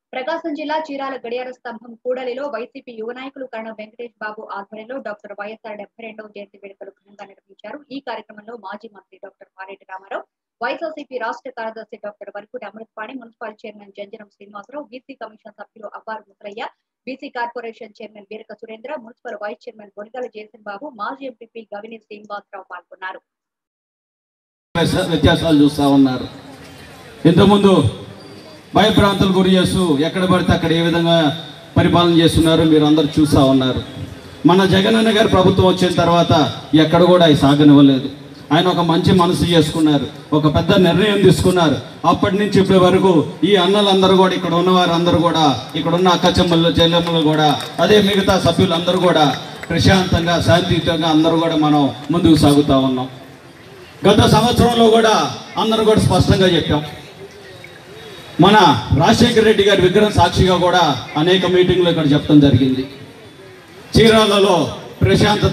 ప్రకాశం జిల్లా చీరాల గడియార స్తంభం కూడలిలో వైసీపీ యువ నాయకులు కరణం వెంకటేష్ బాబు ఆధ్వర్యంలో డాక్టర్ వైఎస్ఆర్ డెబ్బై రెండవ జయంతి వేడుకలు ఘనంగా నిర్వహించారు ఈ కార్యక్రమంలో మాజీ మంత్రి డాక్టర్ పారెడ్డి రామారావు వైఎస్ఆర్సీపీ రాష్ట్ర కార్యదర్శి doctor Varakuti Amruthapani municipal chairman Janjanam Srinivasarao BC commission సభ్యులు Abbaru Musarayya BC corporation chairman Beeraka Surendra municipal vice chairman Bonigala Jayasingh Babu మాజీ ఎంపీ గవిని శ్రీనివాసరావు పాల్గొన్నారు వ్యత్యాస- వ్యత్యాసాలు చూస్తూ ఉన్నారు ఇంతకుముందు భయభ్రాంతులు గురి చేస్తూ ఎక్కడ పడితే అక్కడ ఏ విధంగా పరిపాలన చేస్తున్నారు మీరు అందరూ చూస్తూ ఉన్నారు మన జగనన్న గారి ప్రభుత్వం వచ్చిన తర్వాత ఎక్కడ కూడా అవి సాగనివ్వలేదు ఆయన ఒక మంచి మనసు చేసుకున్నారు ఒక పెద్ద నిర్ణయం తీసుకున్నారు అప్పటి నుంచి ఇప్పటి వరకు ఈ అన్నలందరూ కూడా ఇక్కడ ఉన్నవారు అందరూ కూడా ఇక్కడ ఉన్న అక్క చెమ్మలు చెల్లెమ్మలు కూడా అదే మిగతా సభ్యులందరూ కూడా ప్రశాంతంగా శాంతియుతంగా అందరూ కూడా మనం ముందుకు సాగుతూ ఉన్నాం గత సంవత్సరంలో కూడా అందరూ కూడా స్పష్టంగా చెప్పాం మన రాజశేఖర రెడ్డి గారి విగ్రహం సాక్షిగా కూడా అనేక మీటింగ్లు ఇక్కడ చెప్పడం జరిగింది చీరాలలో ప్రశాంతత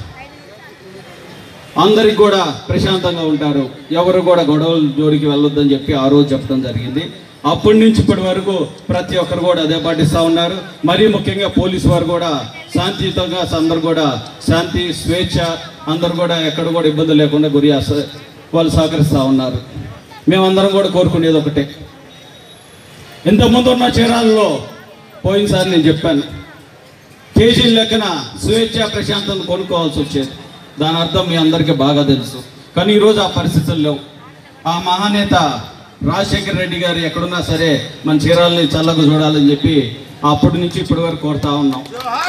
అందరికి కూడా ప్రశాంతంగా ఉంటారు ఎవరు కూడా గొడవల జోలికి వెళ్ళొద్దని చెప్పి ఆ రోజు చెప్పడం జరిగింది అప్పటి నుంచి ఇప్పటి వరకు ప్రతి ఒక్కరు కూడా అదే పాటిస్తూ uన్నారు మరీ ముఖ్యంగా పోలీసు వారు కూడా శాంతియుతంగా అందరు కూడా శాంతి స్వేచ్ఛ అందరు కూడా ఎక్కడ కూడా ఇబ్బంది లేకుండా గురి చేస్త- వాళ్ళు సహకరిస్తూ ఉన్నారు మేమందరం కూడా కోరుకునేది ఒకటే ఇంతకుముందు ఉన్న చీరాలలో పోయినసారి నేను చెప్పాను కేజీ లెక్కన స్వేచ్ఛ ప్రశాంతత కొనుక్కోవాల్సి వచ్చేది దాని అర్థం మీ అందరికీ బాగా తెలుసు కానీ ఈరోజు ఆ పరిస్థితులు లేవు ఆ మహానేత రాజశేఖర రెడ్డి గారు ఎక్కడున్నా సరే మన చీరాలని చల్లగా చూడాలని చెప్పి అప్పటి నుంచి ఇప్పటి వరకు కోరుతా ఉన్నాం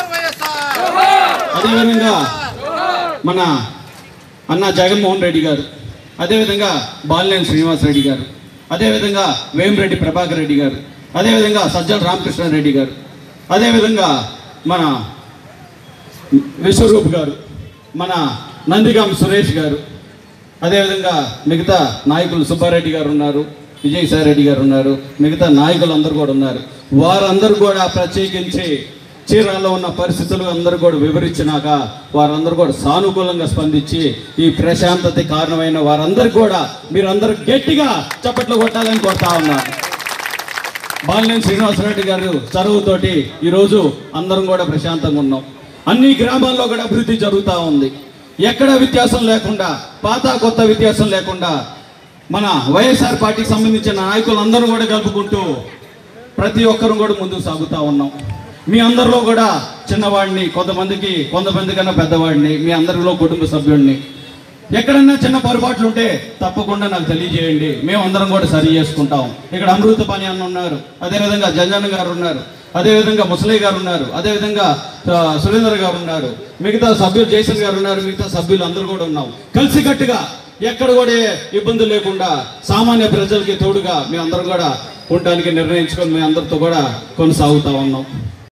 అదేవిధంగా మన అన్న జగన్మోహన్ రెడ్డి గారు అదేవిధంగా బాలినేని శ్రీనివాసరెడ్డి గారు అదేవిధంగా వేమిరెడ్డి ప్రభాకర్ రెడ్డి గారు అదేవిధంగా సజ్జల రామకృష్ణారెడ్డి గారు అదేవిధంగా మన విశ్వరూప్ గారు మన నందిగాం సురేష్ గారు అదేవిధంగా మిగతా నాయకులు సుబ్బారెడ్డి గారు ఉన్నారు విజయసాయి రెడ్డి గారు ఉన్నారు మిగతా నాయకులు అందరూ కూడా ఉన్నారు వారందరూ కూడా ప్రత్యేకించి చీరాల్లో ఉన్న పరిస్థితులు అందరూ కూడా వివరించినాక వారందరూ కూడా సానుకూలంగా స్పందించి ఈ ప్రశాంతత కారణమైన వారందరూ కూడా మీరందరూ గట్టిగా చప్పట్లు కొట్టాలని కోరుతా ఉన్నారు బాలినేని శ్రీనివాసరెడ్డి గారు చదువుతోటి ఈరోజు అందరం కూడా ప్రశాంతంగా ఉన్నాం అన్ని గ్రామాల్లో కూడా అభివృద్ధి జరుగుతూ ఉంది ఎక్కడ వ్యత్యాసం లేకుండా పాత కొత్త వ్యత్యాసం లేకుండా మన వైఎస్ఆర్ పార్టీకి సంబంధించిన నాయకులందరూ కూడా కలుపుకుంటూ ప్రతి ఒక్కరు కూడా ముందుకు సాగుతూ ఉన్నాం మీ అందరిలో కూడా చిన్నవాడిని కొంతమందికి కొంతమంది కన్నా పెద్దవాడిని మీ అందరిలో కుటుంబ సభ్యుడిని ఎక్కడన్నా చిన్న పొరపాట్లు ఉంటే తప్పకుండా నాకు తెలియజేయండి మేము అందరం కూడా సరి చేసుకుంటాం ఇక్కడ అమృత పాని అన్న ఉన్నారు అదేవిధంగా జంజన్ గారు ఉన్నారు అదేవిధంగా ముసలి గారు ఉన్నారు అదేవిధంగా ఆ, సురేందర్ గారు ఉన్నారు మిగతా సభ్యులు జైసన్ గారు ఉన్నారు మిగతా సభ్యులు అందరూ కూడా ఉన్నాం కలిసికట్టుగా ఎక్కడ కూడా ఏ ఇబ్బందులు లేకుండా సామాన్య ప్రజలకి తోడుగా మేము అందరం కూడా ఉండడానికి నిర్ణయించుకొని మేము అందరితో కూడా కొనసాగుతా ఉన్నాం